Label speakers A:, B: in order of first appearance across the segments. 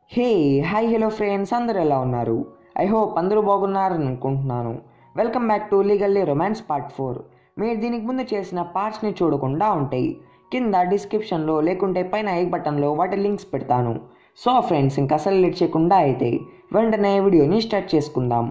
A: hey hi hello friends అందరు ఎలా ఉన్నారు ఐ హోప్ అందరూ బాగున్నారని అనుకుంటున్నాను welcome back to legally romance part four మీరు దీనికి ముందు చేసిన పార్ట్స్ని చూడకుండా ఉంటాయి కింద డిస్క్రిప్షన్లో లేకుంటే పైన ఐ బటన్లో వాటి లింక్స్ పెడతాను సో ఫ్రెండ్స్ ఇంకా అసలు లేట్ చేయకుండా అయితే వెంటనే వీడియోని స్టార్ట్ చేసుకుందాం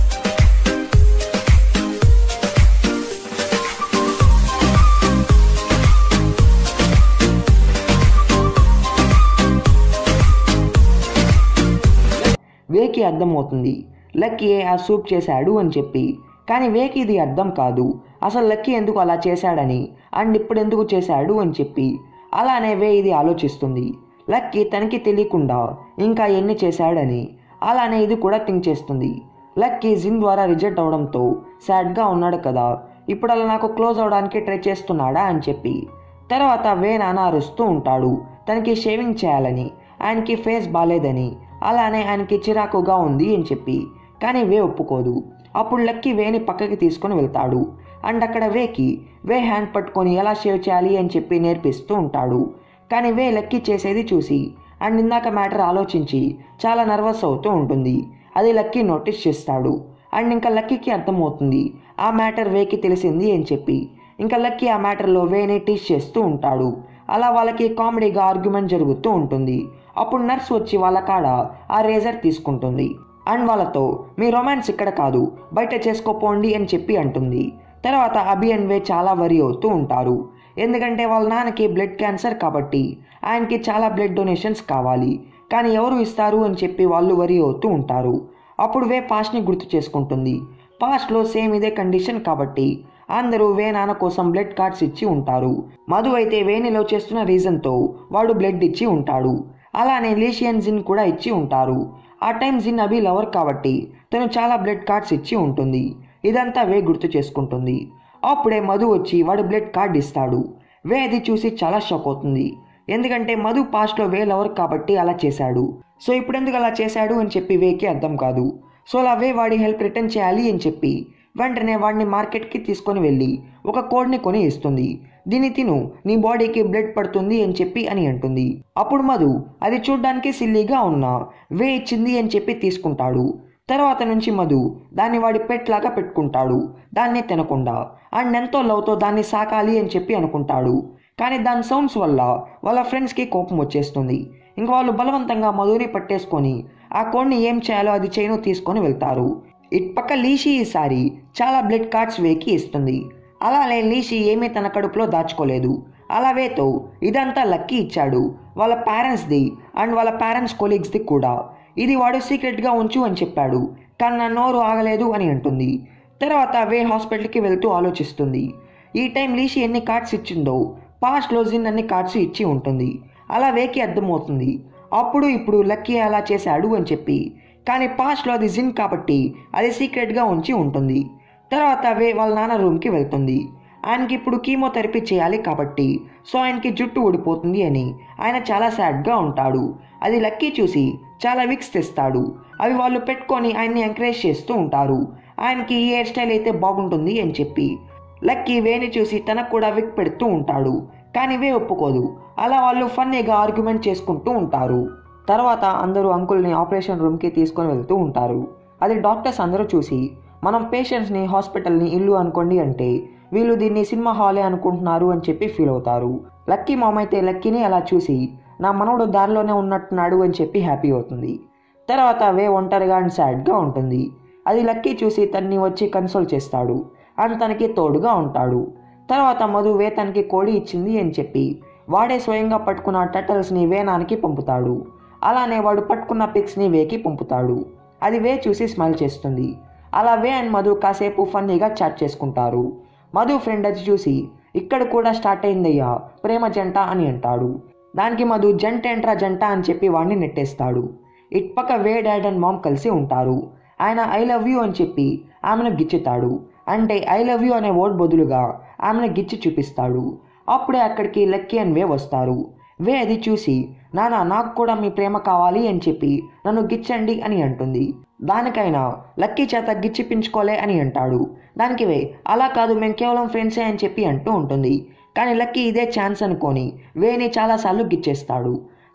A: వేకి అర్థమవుతుంది లక్కీ ఆ సూప్ చేశాడు అని చెప్పి కానీ వేకి ఇది అర్థం కాదు అసలు లక్కీ ఎందుకు అలా చేశాడని అండ్ ఇప్పుడు ఎందుకు చేశాడు అని చెప్పి అలానే వే ఇది ఆలోచిస్తుంది లక్కీ తనకి తెలియకుండా ఇంకా ఎన్ని చేశాడని అలానే ఇది కూడా థింక్ చేస్తుంది లక్కీ జిన్ ద్వారా రిజెక్ట్ అవడంతో సాడ్గా ఉన్నాడు కదా ఇప్పుడు అలా నాకు క్లోజ్ అవడానికి ట్రై చేస్తున్నాడా అని చెప్పి తర్వాత వే నాన్న అరుస్తూ ఉంటాడు తనకి షేవింగ్ చేయాలని ఆయనకి ఫేస్ బాగాలేదని అలానే ఆయనకి చిరాకుగా ఉంది అని చెప్పి కానీ వే ఒప్పుకోదు అప్పుడు లక్కీ వేని పక్కకి తీసుకొని వెళ్తాడు అండ్ అక్కడ వేకి వే హ్యాండ్ పట్టుకొని ఎలా షేవ్ చేయాలి అని చెప్పి నేర్పిస్తూ ఉంటాడు కానీ వే లక్కీ చేసేది చూసి అండ్ ఇందాక మ్యాటర్ ఆలోచించి చాలా నర్వస్ అవుతూ ఉంటుంది అది లక్కీ నోటీస్ చేస్తాడు అండ్ ఇంకా లక్కీకి అర్థమవుతుంది ఆ మ్యాటర్ వేకి తెలిసింది అని చెప్పి ఇంకా లక్కీ ఆ మ్యాటర్లో వేని టీచ్ చేస్తూ ఉంటాడు అలా వాళ్ళకి కామెడీగా ఆర్గ్యుమెంట్ జరుగుతూ ఉంటుంది అప్పుడు నర్స్ వచ్చి వాళ్ళ కాడ ఆ రేజర్ తీసుకుంటుంది అండ్ వాళ్ళతో మీ రొమాన్స్ ఇక్కడ కాదు బయట చేసుకోపోండి అని చెప్పి అంటుంది తర్వాత అభి అండ్ వే చాలా వరి అవుతూ ఉంటారు ఎందుకంటే వాళ్ళ నాన్నకి బ్లడ్ క్యాన్సర్ కాబట్టి ఆయనకి చాలా బ్లడ్ డొనేషన్స్ కావాలి కానీ ఎవరు ఇస్తారు అని చెప్పి వాళ్ళు వరి అవుతూ ఉంటారు అప్పుడు వే పాస్ట్ని గుర్తు చేసుకుంటుంది పాస్ట్లో సేమ్ ఇదే కండిషన్ కాబట్టి అందరూ వే నాన్న కోసం బ్లడ్ కార్డ్స్ ఇచ్చి ఉంటారు మధు అయితే వేణిలో చేస్తున్న రీజన్తో వాడు బ్లడ్ ఇచ్చి ఉంటాడు అలానే లీషియన్ జిన్ కూడా ఇచ్చి ఉంటారు ఆ టైం జిన్ అభి లవర్ కాబట్టి తను చాలా బ్లడ్ కార్డ్స్ ఇచ్చి ఉంటుంది ఇదంతా వే గుర్తు చేసుకుంటుంది అప్పుడే మధు వచ్చి వాడు బ్లడ్ కార్డ్ ఇస్తాడు వే అది చూసి చాలా షాక్ అవుతుంది ఎందుకంటే మధు పాస్ట్లో వే లవర్ కాబట్టి అలా చేశాడు సో ఇప్పుడు ఎందుకు అలా చేశాడు అని చెప్పి వేకి అర్థం కాదు సో అలా వే వాడి హెల్ప్ రిటర్న్ చేయాలి అని చెప్పి వెంటనే వాడిని మార్కెట్కి తీసుకొని వెళ్ళి ఒక కోడ్ని కొని ఇస్తుంది దీన్ని తిను నీ బాడీకి బ్లడ్ పడుతుంది అని చెప్పి అని అంటుంది అప్పుడు మధు అది చూడ్డానికి సిల్లీగా ఉన్నా వే ఇచ్చింది అని చెప్పి తీసుకుంటాడు తర్వాత నుంచి మధు దాన్ని వాడి పెట్ లాగా పెట్టుకుంటాడు దాన్ని తినకుండా అండ్ ఎంతో లవ్తో దాన్ని సాకాలి అని చెప్పి అనుకుంటాడు కానీ దాని సౌండ్స్ వల్ల వాళ్ళ ఫ్రెండ్స్కి కోపం వచ్చేస్తుంది ఇంకా వాళ్ళు బలవంతంగా మధుని పట్టేసుకొని ఆ కోడ్ని ఏం చేయాలో అది చేయను తీసుకొని వెళ్తారు ఇటుపక్క లీషి ఈసారి చాలా బ్లడ్ కార్డ్స్ వేకి ఇస్తుంది అలానే లీషి ఏమీ తన కడుపులో దాచుకోలేదు అలా వేతో ఇదంతా లక్కీ ఇచ్చాడు వాళ్ళ పేరెంట్స్ది అండ్ వాళ్ళ పేరెంట్స్ కొలీగ్స్ది కూడా ఇది వాడు సీక్రెట్గా ఉంచు అని చెప్పాడు కానీ నా నోరు ఆగలేదు అని అంటుంది తర్వాత వే హాస్పిటల్కి వెళ్తూ ఆలోచిస్తుంది ఈ టైం లీషి ఎన్ని కార్డ్స్ ఇచ్చిందో పాస్ట్లో జిన్ అన్ని కార్డ్స్ ఇచ్చి ఉంటుంది అలా వేకి అర్థమవుతుంది అప్పుడు ఇప్పుడు లక్కీ అలా చేశాడు అని చెప్పి కానీ పాస్ట్లో అది జిన్ కాబట్టి అది సీక్రెట్గా ఉంచి ఉంటుంది తర్వాత వే వాళ్ళ నాన్న రూమ్కి వెళ్తుంది ఆయనకి ఇప్పుడు కీమోథెరపీ చేయాలి కాబట్టి సో ఆయనకి జుట్టు ఊడిపోతుంది అని ఆయన చాలా సాడ్గా ఉంటాడు అది లక్కీ చూసి చాలా విక్స్ తెస్తాడు అవి వాళ్ళు పెట్టుకొని ఆయన్ని ఎంకరేజ్ చేస్తూ ఉంటారు ఆయనకి ఈ హెయిర్ స్టైల్ అయితే బాగుంటుంది అని చెప్పి లక్కీ వేని చూసి తనకు కూడా విక్ పెడుతూ ఉంటాడు కానీ వే ఒప్పుకోదు అలా వాళ్ళు ఫన్నీగా ఆర్గ్యుమెంట్ చేసుకుంటూ ఉంటారు తర్వాత అందరూ అంకుల్ని ఆపరేషన్ రూమ్కి తీసుకొని వెళ్తూ ఉంటారు అది డాక్టర్స్ అందరూ చూసి మనం పేషెంట్స్ని హాస్పిటల్ని ఇల్లు అనుకోండి అంటే వీళ్ళు దీన్ని సినిమా హాలే అనుకుంటున్నారు అని చెప్పి ఫీల్ అవుతారు లక్కీ మామ అయితే లక్కీని అలా చూసి నా మనవడు దారిలోనే ఉన్నట్టున్నాడు అని చెప్పి హ్యాపీ అవుతుంది తర్వాత వే ఒంటరిగా అండ్ సాడ్గా ఉంటుంది అది లక్కీ చూసి తన్ని వచ్చి కన్సోల్ చేస్తాడు అండ్ తనకి తోడుగా ఉంటాడు తర్వాత మధు వే తనకి కోడి ఇచ్చింది అని చెప్పి వాడే స్వయంగా పట్టుకున్న టటల్స్ని వేనానికి పంపుతాడు అలానే వాడు పట్టుకున్న పిక్స్ని వేకి పంపుతాడు అది వే చూసి స్మైల్ చేస్తుంది అలా వే అండ్ మధు కాసేపు ఫన్నీగా చాట్ చేసుకుంటారు మధు ఫ్రెండ్ అది చూసి ఇక్కడ కూడా స్టార్ట్ అయిందయ్యా ప్రేమ జంట అని అంటాడు దానికి మధు జంట ఏంట్రా జంట అని చెప్పి వాడిని నెట్టేస్తాడు ఇట్పక్క వే డాడ్ అండ్ మామ్ కలిసి ఉంటారు ఆయన ఐ లవ్ యూ అని చెప్పి ఆమెను గిచ్చుతాడు అంటే ఐ లవ్ యూ అనే వర్డ్ బదులుగా ఆమెను గిచ్చి చూపిస్తాడు అప్పుడే అక్కడికి లక్కీ అండ్ వే వస్తారు వే అది చూసి నానా నాకు కూడా మీ ప్రేమ కావాలి అని చెప్పి నన్ను గిచ్చండి అని అంటుంది దానికైనా లక్కీ చేత గిచ్చిపించుకోలే అని అంటాడు దానికి వే అలా కాదు మేము కేవలం ఫ్రెండ్సే అని చెప్పి అంటూ ఉంటుంది కానీ లక్కీ ఇదే ఛాన్స్ అనుకొని వేని చాలాసార్లు గిచ్చేస్తాడు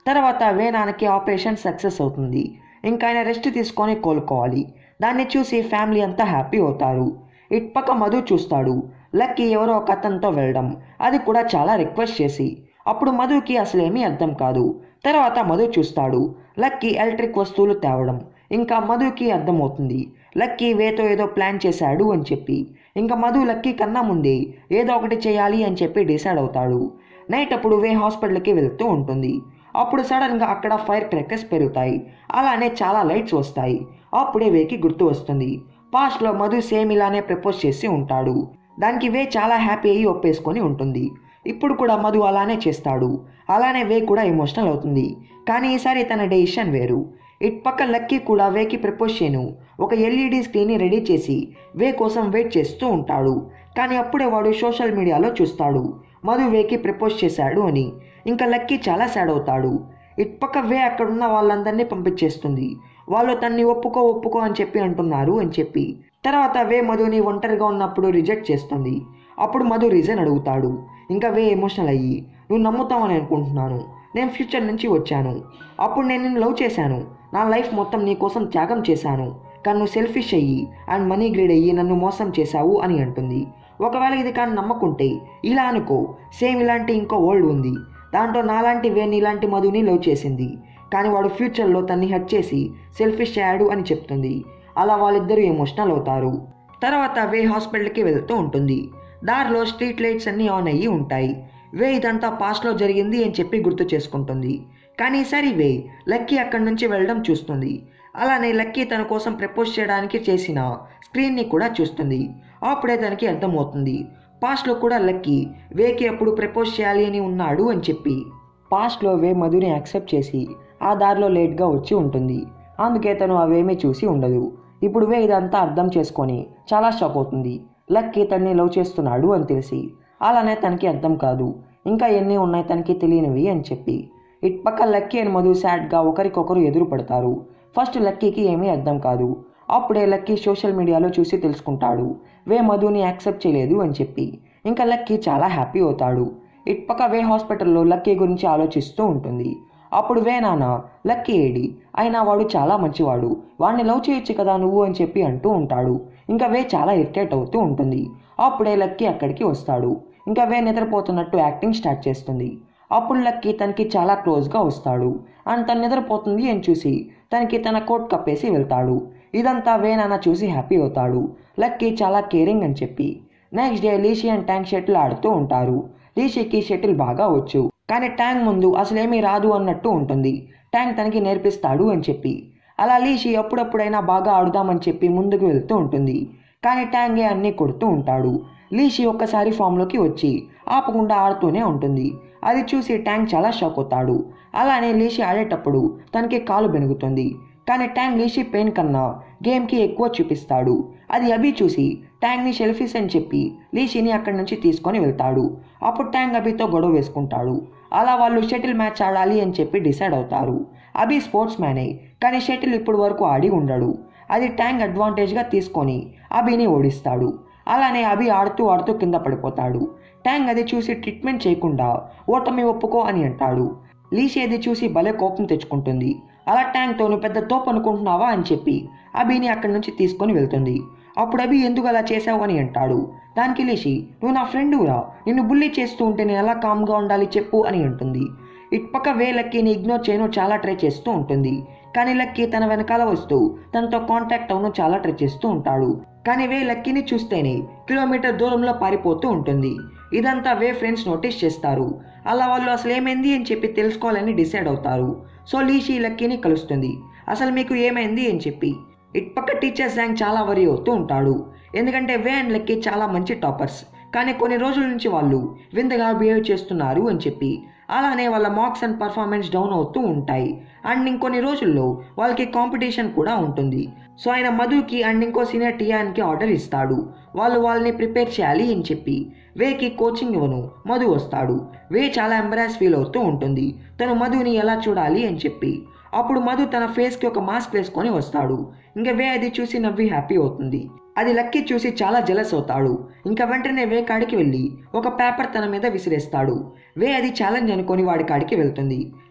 A: తర్వాత వే నాన్నకి ఆపరేషన్ సక్సెస్ అవుతుంది ఇంకా ఆయన రెస్ట్ తీసుకొని కోలుకోవాలి దాన్ని చూసి ఫ్యామిలీ అంతా హ్యాపీ అవుతారు ఇటుపక్క మధు చూస్తాడు లక్కీ ఎవరో ఒక అతనితో వెళ్ళడం అది కూడా చాలా రిక్వెస్ట్ చేసి అప్పుడు మధుకి అసలేమీ అర్థం కాదు తర్వాత మధు చూస్తాడు లక్కీ ఎలక్ట్రిక్ వస్తువులు తేవడం ఇంకా మధుకి అర్థమవుతుంది లక్కీ వేతో ఏదో ప్లాన్ చేశాడు అని చెప్పి ఇంకా మధు లక్కీ కన్నా ముందే ఏదో ఒకటి చేయాలి అని చెప్పి డిసైడ్ అవుతాడు నైట్ అప్పుడు వే హాస్పిటల్కి వెళ్తూ ఉంటుంది అప్పుడు సడన్గా అక్కడ ఫైర్ క్రాకర్స్ పెరుగుతాయి అలానే చాలా లైట్స్ వస్తాయి అప్పుడే వేకి గుర్తు వస్తుంది పాస్ట్లో మధు సేమ్ ఇలానే ప్రపోజ్ చేసి ఉంటాడు దానికి వే చాలా హ్యాపీ అయ్యి ఒప్పేసుకొని ఉంటుంది ఇప్పుడు కూడా మధు అలానే చేస్తాడు అలానే వే కూడా ఎమోషనల్ అవుతుంది కానీ ఈసారి తన డెసిషన్ వేరు ఇటుపక్క లక్కీ కూడా వేకి ప్రపోజ్ చేయను ఒక ఎల్ఈడి స్క్రీన్ని రెడీ చేసి వే కోసం వెయిట్ చేస్తూ ఉంటాడు కానీ అప్పుడే వాడు సోషల్ మీడియాలో చూస్తాడు మధు వేకి ప్రపోజ్ చేశాడు అని ఇంకా లక్కీ చాలా సాడ్ అవుతాడు ఇటుపక్క వే అక్కడున్న వాళ్ళందరినీ పంపించేస్తుంది వాళ్ళు తన్ని ఒప్పుకో ఒప్పుకో అని చెప్పి అంటున్నారు అని చెప్పి తర్వాత వే మధుని ఒంటరిగా ఉన్నప్పుడు రిజెక్ట్ చేస్తుంది అప్పుడు మధు రీజన్ అడుగుతాడు ఇంకా వే ఎమోషనల్ అయ్యి నువ్వు నమ్ముతావని అనుకుంటున్నాను నేను ఫ్యూచర్ నుంచి వచ్చాను అప్పుడు నేను నిన్ను లవ్ చేశాను నా లైఫ్ మొత్తం నీ కోసం త్యాగం చేశాను కానీ నువ్వు సెల్ఫిష్ అయ్యి అండ్ మనీ గ్రీడ్ అయ్యి నన్ను మోసం చేశావు అని అంటుంది ఒకవేళ ఇది కానీ నమ్మకుంటే ఇలా అనుకో సేమ్ ఇలాంటి ఇంకో వరల్డ్ ఉంది దాంట్లో నాలాంటి వే నీలాంటి మధుని లవ్ చేసింది కానీ వాడు ఫ్యూచర్లో తన్ని హట్ చేసి సెల్ఫిష్ అయ్యాడు అని చెప్తుంది అలా వాళ్ళిద్దరూ ఎమోషనల్ అవుతారు తర్వాత వే హాస్పిటల్కి వెళ్తూ ఉంటుంది దారిలో స్ట్రీట్ లైట్స్ అన్నీ ఆన్ అయ్యి ఉంటాయి వే ఇదంతా పాస్ట్లో జరిగింది అని చెప్పి గుర్తు చేసుకుంటుంది కానీ ఈసారి వే లక్కీ అక్కడి నుంచి వెళ్ళడం చూస్తుంది అలానే లక్కీ తన కోసం ప్రపోజ్ చేయడానికి చేసిన స్క్రీన్ని కూడా చూస్తుంది అప్పుడే తనకి అర్థమవుతుంది పాస్ట్లో కూడా లక్కీ వేకి అప్పుడు ప్రపోజ్ చేయాలి అని ఉన్నాడు అని చెప్పి పాస్ట్లో వే మధుని యాక్సెప్ట్ చేసి ఆ దారిలో లేట్గా వచ్చి ఉంటుంది అందుకే తను అవేమీ చూసి ఉండదు ఇప్పుడు వే ఇదంతా అర్థం చేసుకొని చాలా షాక్ అవుతుంది లక్కీ తన్ని లవ్ చేస్తున్నాడు అని తెలిసి అలానే తనకి అర్థం కాదు ఇంకా ఎన్ని ఉన్నాయి తనకి తెలియనివి అని చెప్పి ఇటుపక్క లక్కీ అని మధు సాడ్గా ఒకరికొకరు ఎదురు పడతారు ఫస్ట్ లక్కీకి ఏమీ అర్థం కాదు అప్పుడే లక్కీ సోషల్ మీడియాలో చూసి తెలుసుకుంటాడు వే మధుని యాక్సెప్ట్ చేయలేదు అని చెప్పి ఇంకా లక్కీ చాలా హ్యాపీ అవుతాడు ఇటుపక్క వే హాస్పిటల్లో లక్కీ గురించి ఆలోచిస్తూ ఉంటుంది అప్పుడు వే నాన్న లక్కీ ఏడి అయినా వాడు చాలా మంచివాడు వాడిని లవ్ చేయొచ్చు కదా నువ్వు అని చెప్పి అంటూ ఉంటాడు ఇంకా వే చాలా ఇరిటేట్ అవుతూ ఉంటుంది అప్పుడే లక్కీ అక్కడికి వస్తాడు ఇంకా వే నిద్రపోతున్నట్టు యాక్టింగ్ స్టార్ట్ చేస్తుంది అప్పుడు లక్కీ తనకి చాలా క్లోజ్గా వస్తాడు అండ్ తను నిద్రపోతుంది అని చూసి తనకి తన కోట్ కప్పేసి వెళ్తాడు ఇదంతా వే నాన్న చూసి హ్యాపీ అవుతాడు లక్కీ చాలా కేరింగ్ అని చెప్పి నెక్స్ట్ డే లీషీ అండ్ ట్యాంక్ షటిల్ ఆడుతూ ఉంటారు లీషీకి షటిల్ బాగా వచ్చు కానీ ట్యాంక్ ముందు అసలేమీ రాదు అన్నట్టు ఉంటుంది ట్యాంక్ తనకి నేర్పిస్తాడు అని చెప్పి అలా లీషి అప్పుడప్పుడైనా బాగా ఆడుదామని చెప్పి ముందుకు వెళ్తూ ఉంటుంది కానీ ట్యాంగే అన్నీ కొడుతూ ఉంటాడు లీషి ఒక్కసారి ఫామ్లోకి వచ్చి ఆపకుండా ఆడుతూనే ఉంటుంది అది చూసి ట్యాంక్ చాలా షాక్ అవుతాడు అలానే లీషి ఆడేటప్పుడు తనకి కాలు బెనుగుతుంది కానీ ట్యాంక్ లీషి పెయిన్ కన్నా గేమ్కి ఎక్కువ చూపిస్తాడు అది అభి చూసి ట్యాంక్ని షెల్ఫీస్ అని చెప్పి లీషిని అక్కడి నుంచి తీసుకొని వెళ్తాడు అప్పుడు ట్యాంక్ అభితో గొడవ వేసుకుంటాడు అలా వాళ్ళు షటిల్ మ్యాచ్ ఆడాలి అని చెప్పి డిసైడ్ అవుతారు అభి స్పోర్ట్స్ మ్యానే కానీ షటిల్ ఇప్పుడు వరకు ఆడి ఉండడు అది ట్యాంక్ అడ్వాంటేజ్గా తీసుకొని అభిని ఓడిస్తాడు అలానే అభి ఆడుతూ ఆడుతూ కింద పడిపోతాడు ట్యాంక్ అది చూసి ట్రీట్మెంట్ చేయకుండా ఓటమి ఒప్పుకో అని అంటాడు లీషి అది చూసి భలే కోపం తెచ్చుకుంటుంది అలా ట్యాంక్తో నువ్వు పెద్ద తోపు అనుకుంటున్నావా అని చెప్పి అభిని అక్కడి నుంచి తీసుకొని వెళ్తుంది అప్పుడు అభి ఎందుకు అలా చేసావు అని అంటాడు దానికి లేచి నువ్వు నా ఫ్రెండురా నిన్ను బుల్లి చేస్తూ ఉంటే నేను ఎలా కామ్గా ఉండాలి చెప్పు అని అంటుంది ఇటుపక్క వే లక్కీని ఇగ్నోర్ చేయను చాలా ట్రై చేస్తూ ఉంటుంది కానీ లక్కీ తన వెనకాల వస్తూ తనతో కాంటాక్ట్ అవును చాలా ట్రై చేస్తూ ఉంటాడు కానీ వే లక్కీని చూస్తేనే కిలోమీటర్ దూరంలో పారిపోతూ ఉంటుంది ఇదంతా వే ఫ్రెండ్స్ నోటీస్ చేస్తారు అలా వాళ్ళు అసలు ఏమైంది అని చెప్పి తెలుసుకోవాలని డిసైడ్ అవుతారు సో లీషి లక్కీని కలుస్తుంది అసలు మీకు ఏమైంది అని చెప్పి ఇటుపక్క టీచర్ శాంగ్ చాలా వరి అవుతూ ఉంటాడు ఎందుకంటే వే అండ్ లక్కీ చాలా మంచి టాపర్స్ కానీ కొన్ని రోజుల నుంచి వాళ్ళు వింతగా బిహేవ్ చేస్తున్నారు అని చెప్పి అలానే వాళ్ళ మార్క్స్ అండ్ పర్ఫార్మెన్స్ డౌన్ అవుతూ ఉంటాయి అండ్ ఇంకొన్ని రోజుల్లో వాళ్ళకి కాంపిటీషన్ కూడా ఉంటుంది సో ఆయన మధుకి అండ్ ఇంకో సీనియర్ టియాన్కి ఆర్డర్ ఇస్తాడు వాళ్ళు వాళ్ళని ప్రిపేర్ చేయాలి అని చెప్పి వేకి కోచింగ్ ఇవ్వను మధు వస్తాడు వే చాలా ఎంబరాస్ ఫీల్ అవుతూ ఉంటుంది తను మధుని ఎలా చూడాలి అని చెప్పి అప్పుడు మధు తన ఫేస్కి ఒక మాస్క్ వేసుకొని వస్తాడు ఇంకా వే అది చూసి నవ్వి హ్యాపీ అవుతుంది అది లక్కీ చూసి చాలా జలస్ అవుతాడు ఇంకా వెంటనే వే కాడికి వెళ్ళి ఒక పేపర్ తన మీద విసిరేస్తాడు వే అది ఛాలెంజ్ అనుకొని వాడి కాడికి వెళ్తుంది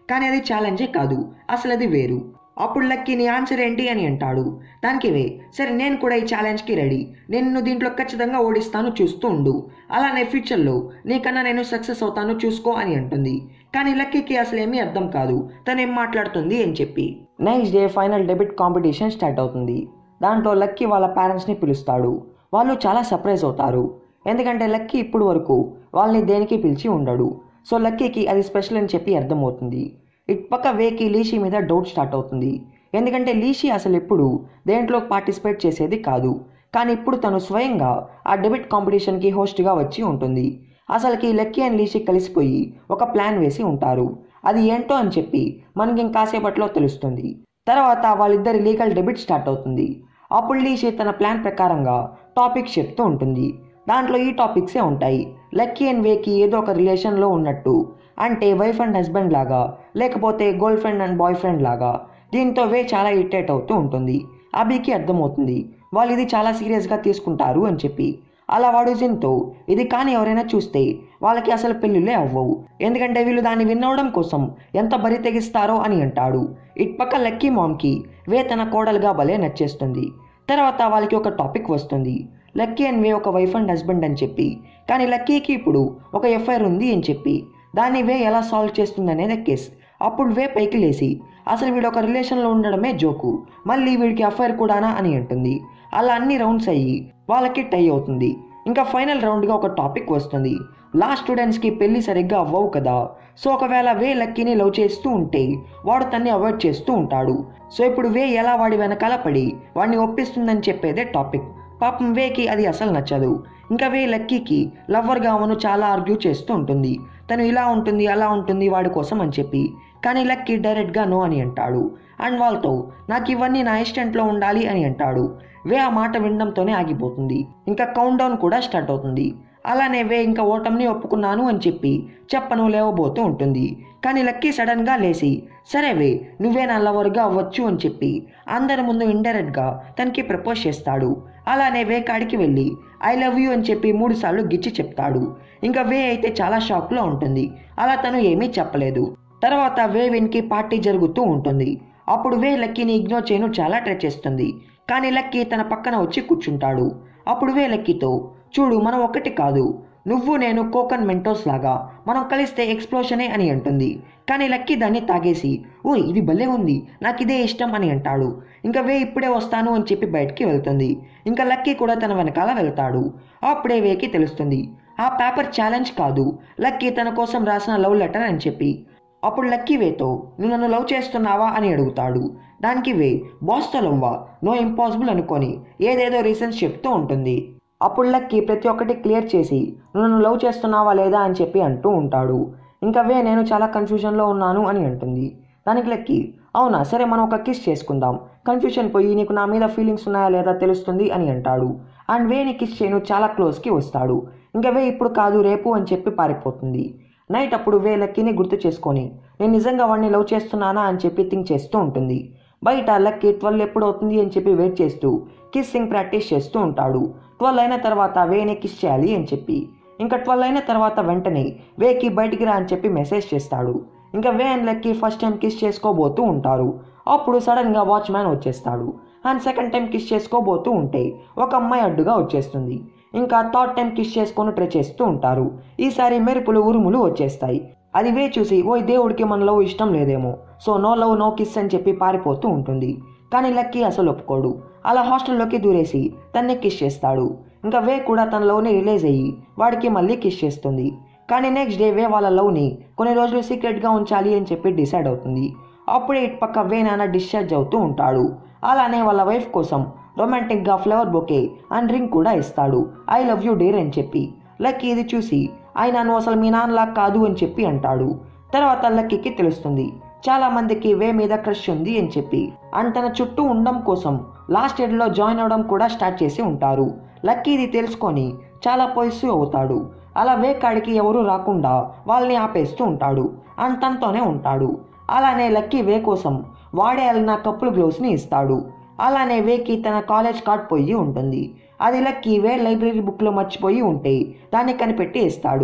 A: కానీ అది ఛాలెంజే కాదు అసలు అది వేరు అప్పుడు లక్కీ నీ ఆన్సర్ ఏంటి అని అంటాడు దానికి వే సరే నేను కూడా ఈ ఛాలెంజ్కి రెడీ నిన్ను దీంట్లో ఖచ్చితంగా ఓడిస్తాను చూస్తూ ఉండు అలానే ఫ్యూచర్లో నీకన్నా నేను సక్సెస్ అవుతాను చూసుకో అని అంటుంది కానీ లక్కీకి అసలు ఏమీ అర్థం కాదు తను ఏం మాట్లాడుతుంది అని చెప్పి next day final debate competition start అవుతుంది దాంట్లో లక్కీ వాళ్ళ పేరెంట్స్ని పిలుస్తాడు వాళ్ళు చాలా సర్ప్రైజ్ అవుతారు ఎందుకంటే లక్కీ ఇప్పుడు వరకు వాళ్ళని దేనికి పిలిచి ఉండడు సో లక్కీకి అది స్పెషల్ అని చెప్పి అర్థమవుతుంది ఇటు పక్క వేకి లీషి మీద డౌట్ స్టార్ట్ అవుతుంది ఎందుకంటే లీషి అసలు ఎప్పుడు దేంట్లో పార్టిసిపేట్ చేసేది కాదు కానీ ఇప్పుడు తను స్వయంగా ఆ డెబిట్ కాంపిటీషన్కి హోస్ట్గా వచ్చి ఉంటుంది అసలుకి లక్కీ అండ్ లీషి కలిసిపోయి ఒక ప్లాన్ వేసి ఉంటారు అది ఏంటో అని చెప్పి మనకి ఇంకాసేపట్లో తెలుస్తుంది తర్వాత వాళ్ళిద్దరి లీగల్ డెబిట్ స్టార్ట్ అవుతుంది అప్పుడు లీషి తన ప్లాన్ ప్రకారంగా టాపిక్స్ చెప్తూ ఉంటుంది దాంట్లో ఈ టాపిక్సే ఉంటాయి లక్కీ అండ్ వేకి ఏదో ఒక రిలేషన్లో ఉన్నట్టు అంటే వైఫ్ అండ్ హస్బెండ్ లాగా లేకపోతే girlfriend and boyfriend లాగా దీంతో వే చాలా ఇరిటేట్ అవుతూ ఉంటుంది అభికి అర్థమవుతుంది వాళ్ళు ఇది చాలా సీరియస్గా తీసుకుంటారు అని చెప్పి అలా వాడు జిన్తో ఇది కానీ ఎవరైనా చూస్తే వాళ్ళకి అసలు పెళ్ళిళ్ళే అవ్వవు ఎందుకంటే వీళ్ళు దాన్ని విన్నవడం కోసం ఎంత బరి తెగిస్తారో అని అంటాడు ఇటుపక్క లక్కీ మామ్కి వే తన కోడలుగా భలే నచ్చేస్తుంది తర్వాత వాళ్ళకి ఒక టాపిక్ వస్తుంది లక్కీ అండ్ వే ఒక వైఫ్ అండ్ హస్బెండ్ అని చెప్పి కానీ లక్కీకి ఇప్పుడు ఒక ఎఫ్ఐఆర్ ఉంది అని చెప్పి దాన్ని వే ఎలా సాల్వ్ చేస్తుందనేది కేస్ అప్పుడు వే పైకి లేచి అసలు వీడు ఒక రిలేషన్లో ఉండడమే జోకు మళ్ళీ వీడికి అఫైర్ కూడానా అని అంటుంది అలా అన్ని రౌండ్స్ అయ్యి వాళ్ళకి టై అవుతుంది ఇంకా ఫైనల్ రౌండ్గా ఒక టాపిక్ వస్తుంది లా స్టూడెంట్స్కి పెళ్లి సరిగ్గా అవ్వవు కదా సో ఒకవేళ వే లక్కీని లవ్ చేస్తూ ఉంటే వాడు తన్ని అవాయిడ్ చేస్తూ ఉంటాడు సో ఇప్పుడు వే ఎలా వాడి వెనకాల పడి వాడిని ఒప్పిస్తుందని చెప్పేదే టాపిక్ పాపం వేకి అది అసలు నచ్చదు ఇంకా వే లక్కీకి లవ్వర్గా అవను చాలా ఆర్గ్యూ చేస్తూ ఉంటుంది తను ఇలా ఉంటుంది అలా ఉంటుంది వాడి కోసం అని చెప్పి కానీ లక్కీ డైరెక్ట్గా నో అని అంటాడు అండ్ వాళ్ళతో నాకు ఇవన్నీ నా ఇష్టంట్లో ఉండాలి అని అంటాడు వే ఆ మాట వినడంతోనే ఆగిపోతుంది ఇంకా కౌంట్ డౌన్ కూడా స్టార్ట్ అవుతుంది అలానే వే ఇంకా ఓటమిని ఒప్పుకున్నాను అని చెప్పి చెప్పను లేవబోతూ ఉంటుంది కానీ లక్కీ సడన్గా లేచి సరే వే నువ్వే నా లవర్గా అవ్వచ్చు అని చెప్పి అందరి ముందు ఇండైరెక్ట్గా తనకి ప్రపోజ్ చేస్తాడు అలానే వే కాడికి వెళ్ళి ఐ లవ్ యూ అని చెప్పి మూడు సార్లు గిచ్చి చెప్తాడు ఇంకా వే అయితే చాలా షాక్లో ఉంటుంది అలా తను ఏమీ చెప్పలేదు తర్వాత వే విన్కి పార్టీ జరుగుతూ ఉంటుంది అప్పుడు వే లక్కీని ఇగ్నోర్ చేయను చాలా ట్రై చేస్తుంది కానీ లక్కీ తన పక్కన వచ్చి కూర్చుంటాడు అప్పుడు వే లక్కీతో చూడు మనం ఒకటి కాదు నువ్వు నేను కోకన్ మెంటోస్ లాగా మనం కలిస్తే ఎక్స్ప్లోషనే అని అంటుంది కానీ లక్కీ దాన్ని తాగేసి ఓ ఇది భలే ఉంది నాకు ఇదే ఇష్టం అని అంటాడు ఇంకా వే ఇప్పుడే వస్తాను అని చెప్పి బయటికి వెళ్తుంది ఇంకా లక్కీ కూడా తన వెనకాల వెళ్తాడు అప్పుడే వేకి తెలుస్తుంది ఆ పేపర్ ఛాలెంజ్ కాదు లక్కీ తన కోసం రాసిన లవ్ లెటర్ అని చెప్పి అప్పుడు లక్కీ వేతో నువ్వు నన్ను లవ్ చేస్తున్నావా అని అడుగుతాడు దానికి వే బాస్తో లవ్వా నో ఇంపాసిబుల్ అనుకొని ఏదేదో రీజన్స్ చెప్తూ ఉంటుంది అప్పుడు లక్కీ ప్రతి ఒక్కటి క్లియర్ చేసి నువ్వు నన్ను లవ్ చేస్తున్నావా లేదా అని చెప్పి అంటూ ఉంటాడు ఇంకా వే నేను చాలా కన్ఫ్యూజన్లో ఉన్నాను అని అంటుంది దానికి లక్కీ అవునా సరే మనం ఒక కిస్ చేసుకుందాం కన్ఫ్యూజన్ పోయి నీకు నా మీద ఫీలింగ్స్ ఉన్నాయా లేదా తెలుస్తుంది అని అంటాడు అండ్ వేని కిస్ చేయను చాలా క్లోజ్కి వస్తాడు ఇంకా వే ఇప్పుడు కాదు రేపు అని చెప్పి పారిపోతుంది నైట్ అప్పుడు వే లక్కీని గుర్తు చేసుకొని నేను నిజంగా వాడిని లవ్ చేస్తున్నానా అని చెప్పి థింక్ చేస్తూ ఉంటుంది బయట లక్కీ ట్వెల్వ్ ఎప్పుడు అవుతుంది అని చెప్పి వెయిట్ చేస్తూ కిస్సింగ్ ప్రాక్టీస్ చేస్తూ ఉంటాడు ట్వెల్వ్ అయిన తర్వాత వేని కిస్ చేయాలి అని చెప్పి ఇంకా ట్వెల్వ్ అయిన తర్వాత వెంటనే వేకి బయటికి రా అని చెప్పి మెసేజ్ చేస్తాడు ఇంకా Wei and Lucky first time kiss చేసుకోబోతూ ఉంటారు అప్పుడు సడన్గా వాచ్మ్యాన్ వచ్చేస్తాడు అండ్ సెకండ్ టైం కిస్ చేసుకోబోతూ ఉంటే ఒక అమ్మాయి అడ్డుగా వచ్చేస్తుంది ఇంకా థర్డ్ టైం కిస్ చేసుకొని ట్రై చేస్తూ ఉంటారు ఈసారి మెరుపులు ఉరుములు వచ్చేస్తాయి అది వే చూసి ఓ దేవుడికి మన లవ్ ఇష్టం లేదేమో so no love no kiss అని చెప్పి పారిపోతూ ఉంటుంది కానీ లక్కీ అసలు ఒప్పుకోడు అలా హాస్టల్లోకి దూరేసి తన్ని కిస్ చేస్తాడు ఇంకా వే కూడా తన లవ్ని రిలీజ్ అయ్యి వాడికి మళ్ళీ కిస్ చేస్తుంది కానీ నెక్స్ట్ డే వే వాళ్ళ లవ్ని కొన్ని రోజులు సీక్రెట్గా ఉంచాలి అని చెప్పి డిసైడ్ అవుతుంది అప్పుడే ఇటు పక్క వే నాన్న డిశ్చార్జ్ అవుతూ ఉంటాడు అలానే వాళ్ళ వైఫ్ కోసం రొమాంటిక్గా ఫ్లవర్ బొకే అండ్ రింగ్ కూడా ఇస్తాడు ఐ లవ్ యూ డేర్ అని చెప్పి లక్కీ ఇది చూసి ఆయన నువ్వు అసలు మీ నాన్నలా కాదు అని చెప్పి అంటాడు తర్వాత లక్కీకి తెలుస్తుంది చాలా మందికి వే మీద క్రష్ ఉంది అని చెప్పి అండ్ తన చుట్టూ ఉండడం కోసం లాస్ట్ ఇయర్లో జాయిన్ అవడం కూడా స్టార్ట్ చేసి ఉంటారు లక్కీ ఇది తెలుసుకొని చాలా పొయిసివ్ అవుతాడు అలా వే కాడికి ఎవరూ రాకుండా వాళ్ళని ఆపేస్తూ ఉంటాడు అండ్ తనతోనే ఉంటాడు అలానే లక్కీ వే కోసం వాడే వెళ్ళిన కప్పులు గ్లోవ్స్ని ఇస్తాడు అలానే వేకి తన కాలేజ్ కార్డ్ పోయి ఉంటుంది అది లక్కీ వే లైబ్రరీ బుక్లో మర్చిపోయి ఉంటే దాన్ని కనిపెట్టి ఇస్తాడు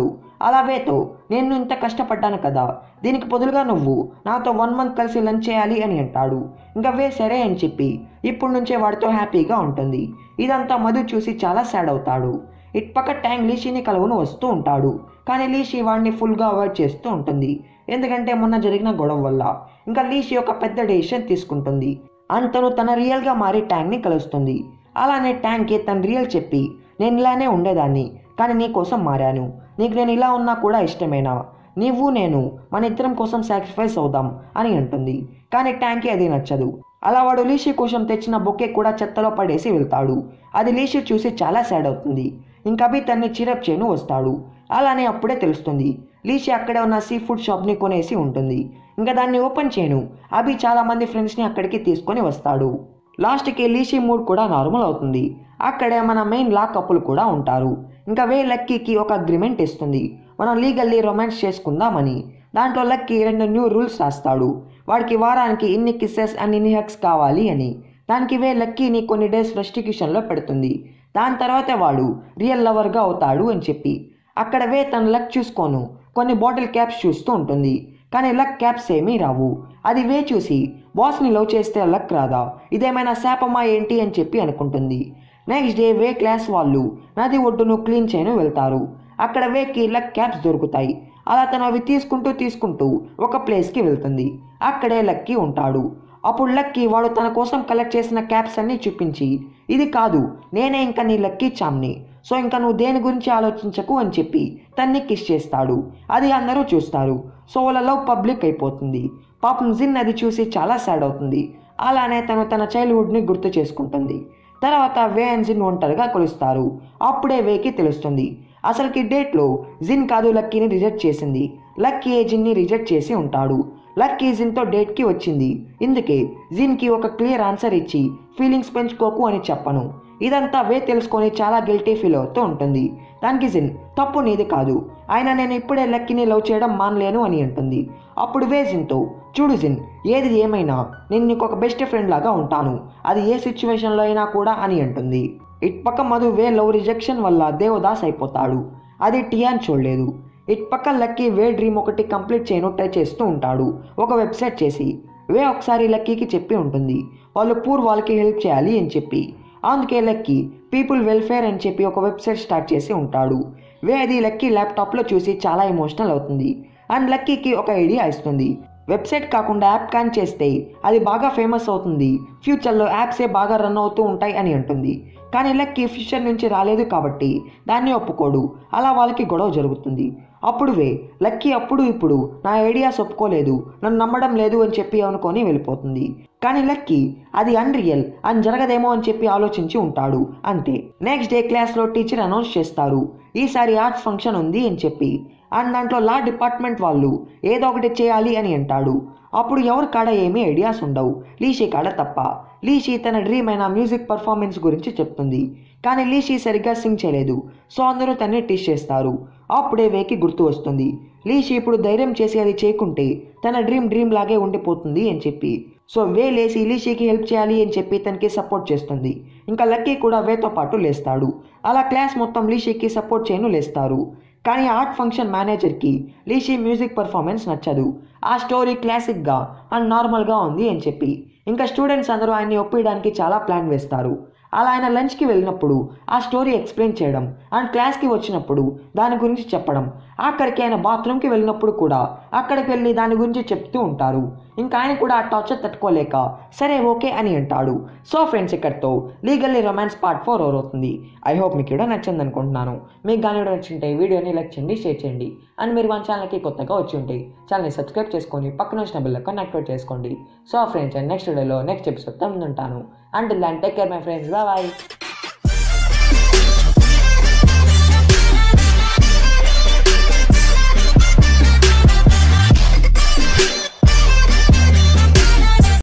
A: అలా వేతో నేను ఇంత కష్టపడ్డాను కదా దీనికి బదులుగా నువ్వు నాతో వన్ మంత్ కలిసి లంచ్ చేయాలి అని అంటాడు ఇంకా వే సరే అని చెప్పి ఇప్పుడు నుంచే వాడితో హ్యాపీగా ఉంటుంది ఇదంతా మధు చూసి చాలా సాడ్ అవుతాడు ఇటుపక్క ట్యాంక్ లీషీని కలువును వస్తూ ఉంటాడు కానీ లీషీ వాడిని ఫుల్గా అవాయిడ్ చేస్తూ ఉంటుంది ఎందుకంటే మొన్న జరిగిన గొడవ వల్ల ఇంకా లీషీ ఒక పెద్ద డెసిషన్ తీసుకుంటుంది అండ్ తను తన రియల్గా మారి ట్యాంక్ని కలుస్తుంది అలానే ట్యాంక్కి తన రియల్ చెప్పి నేను ఇలానే ఉండేదాన్ని కానీ నీ కోసం మారాను నీకు నేను ఇలా ఉన్నా కూడా ఇష్టమేనా నీవు నేను మన ఇద్దరం కోసం సాక్రిఫైస్ అవుదాం అని అంటుంది కానీ ట్యాంక్కి అది నచ్చదు అలా వాడు లీషీ కోసం తెచ్చిన బొకే కూడా చెత్తలో పడేసి వెళ్తాడు అది లీషీ చూసి చాలా సాడ్ అవుతుంది ఇంకా అభి తన్ని చిరప్ చేయను వస్తాడు అలానే అప్పుడే తెలుస్తుంది లీషీ అక్కడే ఉన్న సీ ఫుడ్ షాప్ని కొనేసి ఉంటుంది ఇంకా దాన్ని ఓపెన్ చేయను అభి చాలా మంది ఫ్రెండ్స్ని అక్కడికి తీసుకొని వస్తాడు లాస్ట్కి లీషీ మూడ్ కూడా నార్మల్ అవుతుంది అక్కడే మన మెయిన్ లా కప్పులు కూడా ఉంటారు ఇంకా వే లక్కీకి ఒక అగ్రిమెంట్ ఇస్తుంది మనం లీగల్లీ రొమాన్స్ చేసుకుందామని దాంట్లో లక్కీ రెండు న్యూ రూల్స్ రాస్తాడు వాడికి వారానికి ఇన్ని కిస్సెస్ అండ్ ఇన్ని హక్స్ కావాలి అని దానికి వే లక్కీని కొన్ని డేస్ రెస్టిక్యూషన్లో పెడుతుంది దాని తర్వాత వాడు రియల్ లవర్గా అవుతాడు అని చెప్పి అక్కడ వే తన లక్ చూసుకోను కొన్ని బాటిల్ క్యాప్స్ చూస్తూ ఉంటుంది కానీ లక్ క్యాప్స్ ఏమీ రావు అది వే చూసి బాస్ని లవ్ చేస్తే లక్ రాదా ఇదేమైనా శాపమా ఏంటి అని చెప్పి అనుకుంటుంది నెక్స్ట్ డే వే క్లాస్ వాళ్ళు నది ఒడ్డును క్లీన్ చేయను వెళ్తారు అక్కడ వేకి లక్ క్యాప్స్ దొరుకుతాయి అలా తను అవి తీసుకుంటూ తీసుకుంటూ ఒక ప్లేస్కి వెళ్తుంది అక్కడే లక్కీ ఉంటాడు అప్పుడు లక్కీ వాడు తన కోసం కలెక్ట్ చేసిన క్యాప్స్ అన్నీ చూపించి ఇది కాదు నేనే ఇంకా నీ లక్కీ చామ్ని సో ఇంకా నువ్వు దేని గురించి ఆలోచించకు అని చెప్పి తన్ని కిస్ చేస్తాడు అది అందరూ చూస్తారు సో వాళ్ళ లవ్ పబ్లిక్ అయిపోతుంది పాపం జిన్ అది చూసి చాలా సాడ్ అవుతుంది అలానే తను తన చైల్డ్హుడ్ని గుర్తు చేసుకుంటుంది తర్వాత వే అండ్ జిన్ ఒంటరిగా కలుస్తారు అప్పుడే వేకి తెలుస్తుంది అసలుకి డేట్లో జిన్ కాదు లక్కీని రిజెక్ట్ చేసింది లక్కీ ఏ జిన్ని రిజెక్ట్ చేసి ఉంటాడు లక్కీ జిన్తో డేట్కి వచ్చింది ఇందుకే జిన్కి ఒక క్లియర్ ఆన్సర్ ఇచ్చి ఫీలింగ్స్ పెంచుకోకు అని చెప్పను ఇదంతా వే తెలుసుకొని చాలా గిల్టీ ఫీల్ అవుతూ ఉంటుంది దానికి జిన్ తప్పు నీది కాదు ఆయన నేను ఇప్పుడే లక్కీని లవ్ చేయడం మానలేను అని అంటుంది అప్పుడు వే జిన్తో చూడు జిన్ ఏది ఏమైనా నేను నీకు ఒక బెస్ట్ ఫ్రెండ్ లాగా ఉంటాను అది ఏ సిచ్యువేషన్లో అయినా కూడా అని అంటుంది ఇటుపక్క మధు వే లవ్ రిజెక్షన్ వల్ల దేవదాస్ అయిపోతాడు అది టియాన్ చూడలేదు ఇటుపక్క లక్కీ వే డ్రీమ్ ఒకటి కంప్లీట్ చేయను ట్రై చేస్తూ ఉంటాడు ఒక వెబ్సైట్ చేసి వే ఒకసారి లక్కీకి చెప్పి ఉంటుంది వాళ్ళు పూర్ వాళ్ళకి హెల్ప్ చేయాలి అని చెప్పి అందుకే లక్కీ పీపుల్ వెల్ఫేర్ అని చెప్పి ఒక వెబ్సైట్ స్టార్ట్ చేసి ఉంటాడు వే అది లక్కీ ల్యాప్టాప్లో చూసి చాలా ఎమోషనల్ అవుతుంది అండ్ లక్కీకి ఒక ఐడియా ఇస్తుంది వెబ్సైట్ కాకుండా యాప్ కాన్ చేస్తే అది బాగా ఫేమస్ అవుతుంది ఫ్యూచర్లో యాప్సే బాగా రన్ అవుతూ ఉంటాయి అని అంటుంది కానీ లక్కీ ఫ్యూచర్ నుంచి రాలేదు కాబట్టి దాన్ని ఒప్పుకోడు అలా వాళ్ళకి గొడవ జరుగుతుంది అప్పుడు వే లక్కీ అప్పుడు ఇప్పుడు నా ఐడియాస్ ఒప్పుకోలేదు నన్ను నమ్మడం లేదు అని చెప్పి అనుకొని వెళ్ళిపోతుంది కానీ లక్కీ అది అన్రియల్ అని జరగదేమో అని చెప్పి ఆలోచించి ఉంటాడు అంతే నెక్స్ట్ డే క్లాస్లో టీచర్ అనౌన్స్ చేస్తారు ఈసారి ఆర్ట్స్ ఫంక్షన్ ఉంది అని చెప్పి అండ్ దాంట్లో లా డిపార్ట్మెంట్ వాళ్ళు ఏదో ఒకటి చేయాలి అని అంటాడు అప్పుడు ఎవరి కాడ ఏమీ ఐడియాస్ ఉండవు లీషీ కాడ తప్ప లీషీ తన డ్రీమ్ అయిన మ్యూజిక్ పర్ఫార్మెన్స్ గురించి చెప్తుంది కానీ లీషీ సరిగ్గా సింగ్ చేయలేదు సో అందరూ తన్ని టీచ్ చేస్తారు అప్పుడే వేకి గుర్తు వస్తుంది లీషీ ఇప్పుడు ధైర్యం చేసి అది చేయకుంటే తన డ్రీమ్ డ్రీమ్ లాగే ఉండిపోతుంది అని చెప్పి సో వే లేసి లీషీకి హెల్ప్ చేయాలి అని చెప్పి తనకి సపోర్ట్ చేస్తుంది ఇంకా లక్కీ కూడా వేతో పాటు లేస్తాడు అలా క్లాస్ మొత్తం లీషీకి సపోర్ట్ చేయను లేస్తారు కానీ ఆర్ట్ ఫంక్షన్ మేనేజర్కి లీషీ మ్యూజిక్ పర్ఫార్మెన్స్ నచ్చదు ఆ స్టోరీ క్లాసిక్గా అండ్ నార్మల్గా ఉంది అని చెప్పి ఇంకా స్టూడెంట్స్ అందరూ ఆయన్ని ఒప్పించడానికి చాలా ప్లాన్ వేస్తారు అలా ఆయన లంచ్కి వెళ్ళినప్పుడు ఆ స్టోరీ ఎక్స్ప్లెయిన్ చేయడం అండ్ క్లాస్కి వచ్చినప్పుడు దాని గురించి చెప్పడం అక్కడికి ఆయన బాత్రూమ్కి వెళ్ళినప్పుడు కూడా అక్కడికి వెళ్ళి దాని గురించి చెప్తూ ఉంటారు ఇంకా ఆయన కూడా ఆ టార్చర్ తట్టుకోలేక సరే ఓకే అని అంటాడు సో ఫ్రెండ్స్ ఇక్కడితో legally romance part four over అవుతుంది ఐ హోప్ మీకు కూడా నచ్చింది అనుకుంటున్నాను మీకు కానీ కూడా నచ్చింటే వీడియోని లైక్ చేయండి షేర్ చేయండి అండ్ మీరు మన ఛానల్కి కొత్తగా వచ్చి ఉంటే ఛానల్ని సబ్స్క్రైబ్ చేసుకొని పక్కన వచ్చిన బిల్ యాక్టివేట్ చేసుకోండి సో ఫ్రెండ్స్ అండ్ నెక్స్ట్ వీడియోలో నెక్స్ట్ ఎపిసోడ్ ఉంటాను and then take care my friends bye